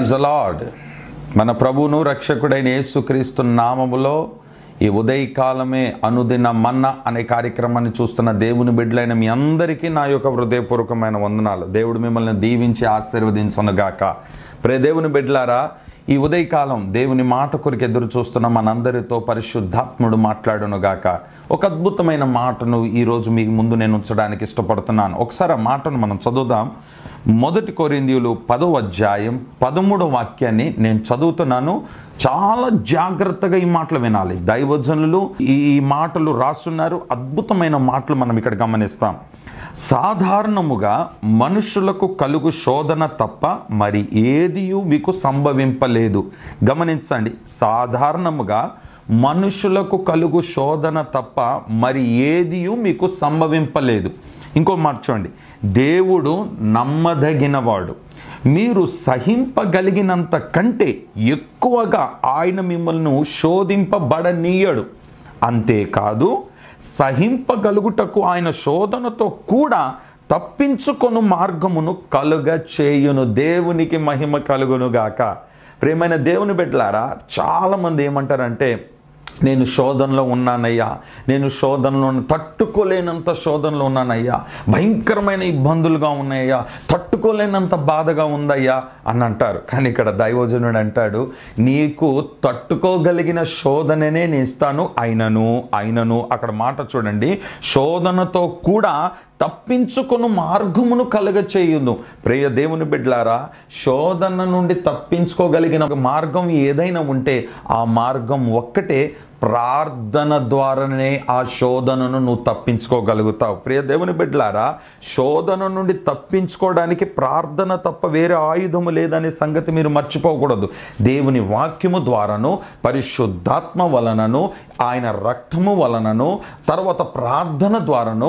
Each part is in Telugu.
ప్రైజ్ లార్డ్ మన ప్రభువును రక్షకుడైన యేసుక్రీస్తు నామములో ఈ ఉదయకాలమే అనుదిన మన్న అనే కార్యక్రమాన్ని చూస్తున్న దేవుని బిడ్డలైన మీ అందరికీ నా యొక్క హృదయపూర్వకమైన వందనాలు దేవుడు మిమ్మల్ని దీవించి ఆశీర్వదించనుగాక ప్రే దేవుని బిడ్డలారా ఈ ఉదయకాలం దేవుని మాట కొరకు ఎదురు చూస్తున్న మనందరితో పరిశుద్ధాత్ముడు మాట్లాడునుగాక ఒక అద్భుతమైన మాటను ఈరోజు మీ ముందు నేను ఉంచడానికి ఇష్టపడుతున్నాను ఒకసారి ఆ మాటను మనం చదువుదాం మొదటి కొరిందీయులు పదో అధ్యాయం పదమూడో వాక్యాన్ని నేను చదువుతున్నాను చాలా జాగ్రత్తగా ఈ మాటలు వినాలి దైవజనులు ఈ ఈ మాటలు రాస్తున్నారు అద్భుతమైన మాటలు మనం ఇక్కడ గమనిస్తాం సాధారణముగా మనుషులకు కలుగు శోధన తప్ప మరి ఏదియు మీకు సంభవింపలేదు గమనించండి సాధారణముగా మనుషులకు కలుగు శోధన తప్ప మరి ఏదియు మీకు సంభవింపలేదు ఇంకో మాట చూడండి దేవుడు నమ్మదగినవాడు మీరు సహింపగలిగినంత కంటే ఎక్కువగా ఆయన మిమ్మల్ని శోధింపబడనీయడు అంతేకాదు సహింపగలుగుటకు ఆయన శోధనతో కూడా తప్పించుకొను మార్గమును కలుగ చేయును దేవునికి మహిమ కలుగునుగాక ప్రేమైన దేవుని బిడ్డలారా చాలామంది ఏమంటారంటే నేను శోధనలో ఉన్నానయ్యా నేను శోధనలో తట్టుకోలేనంత శోధనలో ఉన్నానయ్యా భయంకరమైన ఇబ్బందులుగా ఉన్నాయ్యా తట్టుకోలేనంత బాధగా ఉందయ్యా అని అంటారు కానీ ఇక్కడ దైవజనుడు అంటాడు నీకు తట్టుకోగలిగిన శోధననే నేను ఇస్తాను అయినను అయినను అక్కడ మాట చూడండి శోధనతో కూడా తప్పించుకుని మార్గమును కలగ చేయును ప్రియ దేవుని బిడ్లారా శోధన నుండి తప్పించుకోగలిగిన ఒక మార్గం ఏదైనా ఉంటే ఆ మార్గం ఒక్కటే ప్రార్థన ద్వారానే ఆ శోధనను నువ్వు తప్పించుకోగలుగుతావు ప్రియ దేవుని బిడ్డలారా శోధన నుండి తప్పించుకోవడానికి ప్రార్థన తప్ప వేరే ఆయుధము లేదనే సంగతి మీరు మర్చిపోకూడదు దేవుని వాక్యము ద్వారాను పరిశుద్ధాత్మ వలనను ఆయన రక్తము వలనను తర్వాత ప్రార్థన ద్వారాను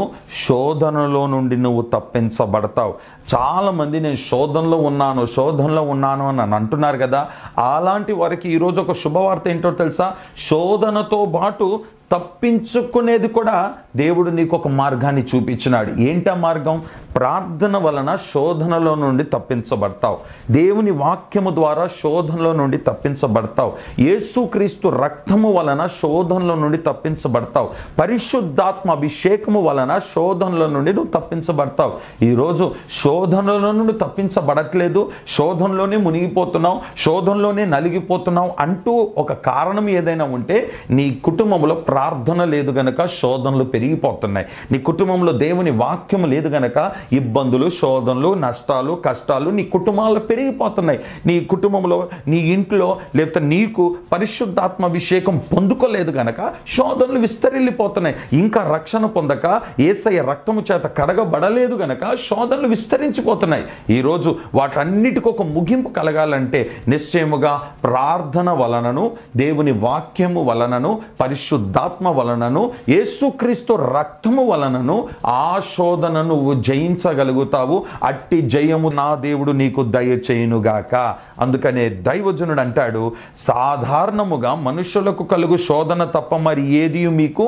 శోధనలో నుండి నువ్వు తప్పించబడతావు చాలామంది నేను శోధనలో ఉన్నాను శోధనలో ఉన్నాను అని అంటున్నారు కదా అలాంటి వారికి ఈరోజు ఒక శుభవార్త ఏంటో తెలుసా శోధనతో పాటు తప్పించుకునేది కూడా దేవుడు నీకు ఒక మార్గాన్ని చూపించినాడు ఏంటా మార్గం ప్రార్థన వలన శోధనలో నుండి తప్పించబడతావు దేవుని వాక్యము ద్వారా శోధనలో నుండి తప్పించబడతావు యేసుక్రీస్తు రక్తము వలన శోధనలో నుండి తప్పించబడతావు పరిశుద్ధాత్మ అభిషేకము వలన శోధనలో నుండి నువ్వు తప్పించబడతావు ఈరోజు శోధనలో నుండి తప్పించబడట్లేదు శోధనలోనే మునిగిపోతున్నావు శోధనలోనే నలిగిపోతున్నావు అంటూ ఒక కారణం ఏదైనా ఉంటే నీ కుటుంబంలో ప్రార్థన లేదు గనక శోధనలు పెరిగిపోతున్నాయి నీ కుటుంబంలో దేవుని వాక్యం లేదు గనక ఇబ్బందులు శోధనలు నష్టాలు కష్టాలు నీ కుటుంబాల్లో పెరిగిపోతున్నాయి నీ కుటుంబంలో నీ ఇంట్లో లేకపోతే నీకు పరిశుద్ధాత్మ అభిషేకం పొందుకోలేదు గనక శోధనలు విస్తరిల్లిపోతున్నాయి ఇంకా రక్షణ పొందక ఏసయ్య రక్తము చేత కడగబడలేదు గనక శోధనలు విస్తరించిపోతున్నాయి ఈరోజు వాటన్నిటికి ఒక ముగింపు కలగాలంటే నిశ్చయముగా ప్రార్థన వలనను దేవుని వాక్యము వలనను పరిశుద్ధాత్మ వలనను యేసుక్రీస్తు రక్తము వలనను ఆ శోధన నువ్వు జయించగలుగుతావు అట్టి జయము నా దేవుడు నీకు దయచేయునుగాక అందుకనే దైవజనుడు అంటాడు సాధారణముగా మనుషులకు కలుగు శోధన తప్ప మరి ఏది మీకు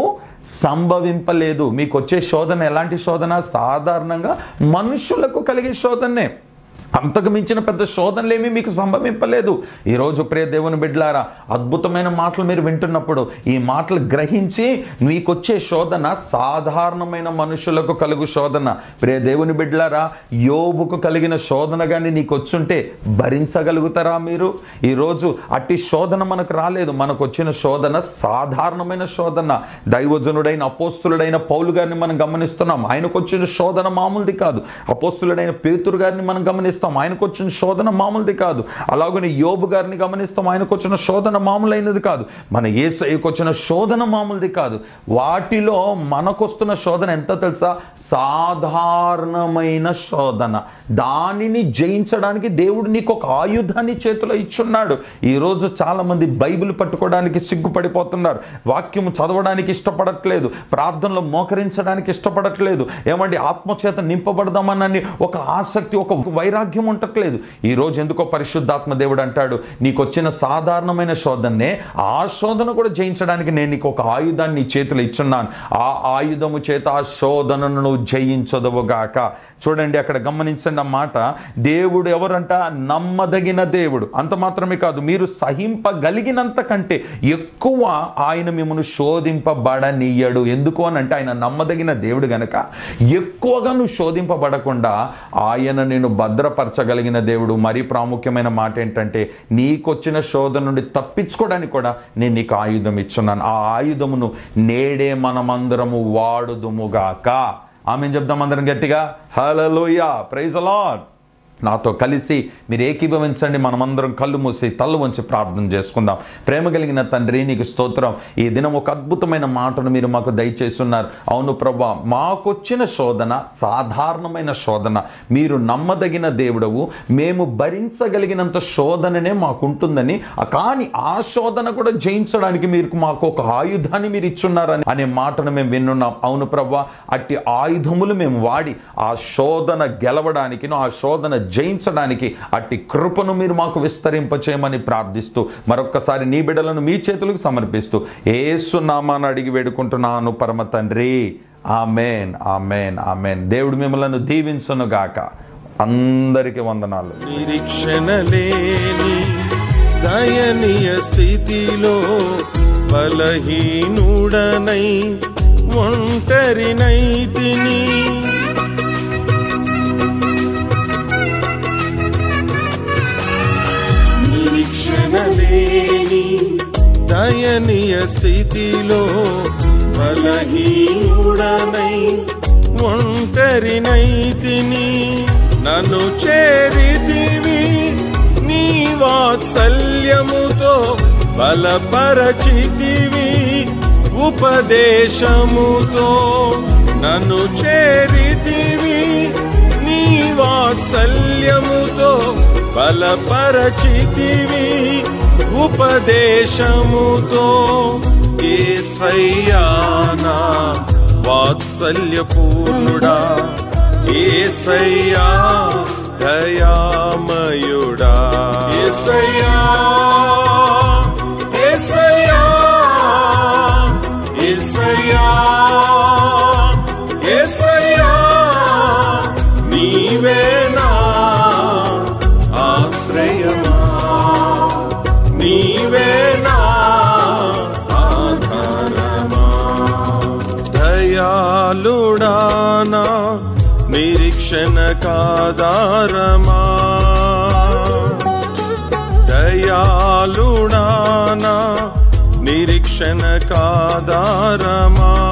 సంభవింపలేదు మీకు వచ్చే శోధన ఎలాంటి శోధన సాధారణంగా మనుషులకు కలిగే శోధనే అంతకు మించిన పెద్ద శోధనలేమీ మీకు సంభవింపలేదు ఈరోజు ప్రియ దేవుని బిడ్లారా అద్భుతమైన మాటలు మీరు వింటున్నప్పుడు ఈ మాటలు గ్రహించి మీకొచ్చే శోధన సాధారణమైన మనుషులకు కలుగు శోధన ప్రియ దేవుని బిడ్లారా యోబుకు కలిగిన శోధన కానీ నీకు వచ్చుంటే భరించగలుగుతారా మీరు ఈరోజు అట్టి శోధన మనకు రాలేదు మనకు వచ్చిన శోధన సాధారణమైన శోధన దైవజనుడైన అపోస్తులుడైన పౌలు గారిని మనం గమనిస్తున్నాం ఆయనకు వచ్చిన శోధన మామూలుది కాదు అపోస్తులుడైన పేతురు గారిని మనం గమనిస్తాం ఆయనకు వచ్చిన శోధన మామూలుది కాదు అలాగనే యోబు గారిని గమనిస్తాం ఆయనకు వచ్చిన శోధన మామూలైనది కాదు మన ఏసైకి వచ్చిన శోధన మామూలుది కాదు వాటిలో మనకొస్తున్న శోధన ఎంత తెలుసా సాధారణమైన శోధన దానిని జయించడానికి దేవుడు నీకు ఒక ఆయుధాన్ని చేతిలో ఇచ్చున్నాడు ఈరోజు చాలామంది బైబిల్ పట్టుకోవడానికి సిగ్గుపడిపోతున్నారు వాక్యము చదవడానికి ఇష్టపడట్లేదు ప్రార్థనలో మోకరించడానికి ఇష్టపడట్లేదు ఏమండి ఆత్మచేత నింపబడదామనని ఒక ఆసక్తి ఒక వైరాగ్యం వైరాగ్యం ఉండట్లేదు ఈ రోజు ఎందుకో పరిశుద్ధాత్మ దేవుడు అంటాడు నీకు వచ్చిన సాధారణమైన శోధననే ఆ శోధన కూడా జయించడానికి నేను నీకు ఒక ఆయుధాన్ని నీ చేతిలో ఇచ్చున్నాను ఆ ఆయుధము చేత ఆ శోధనను నువ్వు జయించదవుగాక చూడండి అక్కడ గమనించండి ఆ మాట దేవుడు ఎవరంట నమ్మదగిన దేవుడు అంత మాత్రమే కాదు మీరు సహింపగలిగినంత కంటే ఎక్కువ ఆయన మిమ్మల్ని శోధింపబడనీయడు ఎందుకు అని అంటే ఆయన నమ్మదగిన దేవుడు గనక ఎక్కువగా నువ్వు శోధింపబడకుండా ఆయన నేను భద్రపరచగలిగిన దేవుడు మరీ ప్రాముఖ్యమైన మాట ఏంటంటే నీకొచ్చిన శోధన నుండి తప్పించుకోవడానికి కూడా నేను నీకు ఆయుధం ఇచ్చున్నాను ఆ ఆయుధమును నేడే మనమందరము వాడుదుముగాక ఆమె చెప్దాం అందరం గట్టిగా హలోయ ప్రైజ్ అలాట్ నాతో కలిసి మీరు ఏకీభవించండి మనమందరం కళ్ళు మూసి తల్లు వంచి ప్రార్థన చేసుకుందాం ప్రేమ కలిగిన తండ్రి నీకు స్తోత్రం ఈ దినం ఒక అద్భుతమైన మాటను మీరు మాకు దయచేస్తున్నారు అవును ప్రభా మాకొచ్చిన శోధన సాధారణమైన శోధన మీరు నమ్మదగిన దేవుడవు మేము భరించగలిగినంత శోధననే మాకుంటుందని కానీ ఆ శోధన కూడా జయించడానికి మీరు మాకు ఒక ఆయుధాన్ని మీరు ఇచ్చున్నారని అనే మాటను మేము విన్నున్నాం అవును ప్రభా అట్టి ఆయుధములు మేము వాడి ఆ శోధన గెలవడానికి ఆ శోధన జయించడానికి అట్టి కృపను మీరు మాకు విస్తరింపచేయమని ప్రార్థిస్తూ మరొక్కసారి నీ బిడ్డలను మీ చేతులకు సమర్పిస్తూ ఏసు నామాన్ని అడిగి వేడుకుంటున్నాను పరమ తండ్రి ఆమెన్ ఆమెన్ ఆమెన్ దేవుడు మిమ్మల్ని దీవించును గాక అందరికీ వందనాలు నిరీక్షణ లేని దయనీయ స్థితిలో బలహీనుడనై ఒంటరినై తిని నిరీక్షణ లేని దయనీయ స్థితిలో బలహీనుడనై ఒంటరినై తిని నన్ను చేరితివి నీ వాత్సల్యముతో బలపరచితివి ఉపదేశముతో నన్ను చేరితివి నీ వాత్సల్యముతో బలపరచితివి ఉపదేశముతో ఏసయ్యానా వాత్సల్యపూర్ణుడా ఏసయ్యా దయామయుడా ఏసయ్యా ఏసయ్యా ఏసయ్యా ఏసయ్యా నీవేనా ఆశ్రయమా నీవేనా ఆధారమా దయాళుడానా నిరీక్షణ కాదారమా దయాళుడానా నిరీక్షణ కాదారమా